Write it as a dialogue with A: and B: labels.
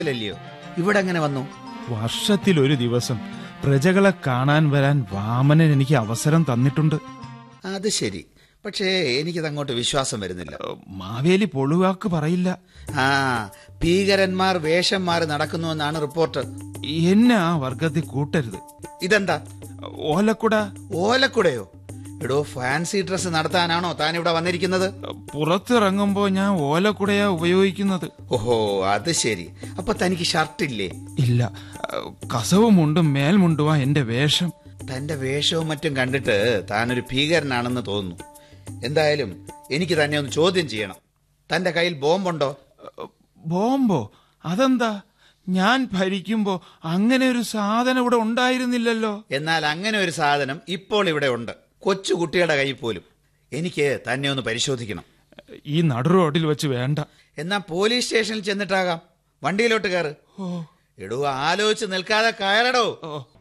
A: അല്ലയോ ഇവിടെ എങ്ങനെ വന്നു
B: വർഷത്തിൽ ഒരു ദിവസം പ്രജകളെ കാണാൻ വരാൻ വാമനൻ എനിക്ക് അവസരം തന്നിട്ടുണ്ട്
A: അത് ശരി പക്ഷേ എനിക്കത് അങ്ങോട്ട് വിശ്വാസം വരുന്നില്ല
B: മാവേലി പൊളുവാക്ക് പറയില്ല
A: ആ ഭീകരന്മാർ വേഷം മാറി നടക്കുന്നുവെന്നാണ് റിപ്പോർട്ട്
B: എന്നെ ആ വർഗത്തിൽ കൂട്ടരുത്
A: ഇതെന്താ
B: ഓലക്കുട
A: ഓലക്കുടയോ എടോ ഫാൻസി ഡ്രസ് നടത്താനാണോ താൻ ഇവിടെ വന്നിരിക്കുന്നത്
B: പുറത്തിറങ്ങുമ്പോ ഞാൻ ഓലക്കുടയാ ഉപയോഗിക്കുന്നത്
A: ഓഹോ അത് ശരി അപ്പൊ തനിക്ക് ഷർട്ടില്ലേ
B: ഇല്ല കസവും മുണ്ടും മേൽമുണ്ടുവാ എന്റെ വേഷം
A: തന്റെ വേഷവും മറ്റും കണ്ടിട്ട് താനൊരു ഭീകരനാണെന്ന് തോന്നുന്നു എന്തായാലും എനിക്ക് തന്നെ ഒന്ന് ചോദ്യം ചെയ്യണം തന്റെ കയ്യിൽ ബോംബുണ്ടോ
B: ബോംബോ അതെന്താ ഞാൻ ഭരിക്കുമ്പോ അങ്ങനെ ഒരു സാധനം ഇവിടെ ഉണ്ടായിരുന്നില്ലല്ലോ
A: എന്നാൽ അങ്ങനെ ഒരു സാധനം ഇപ്പോൾ ഇവിടെ ഉണ്ട് കൊച്ചു കുട്ടിയുടെ കയ്യിൽ പോലും എനിക്ക് തന്നെ ഒന്ന് പരിശോധിക്കണം
B: ഈ നടു റോഡിൽ വെച്ച് വേണ്ട
A: എന്നാ പോലീസ് സ്റ്റേഷനിൽ ചെന്നിട്ടാകാം വണ്ടിയിലോട്ട് കയറ്
B: ഓ
A: എടോ ആലോചിച്ച് നിൽക്കാതെ കയറടോ
B: ഓ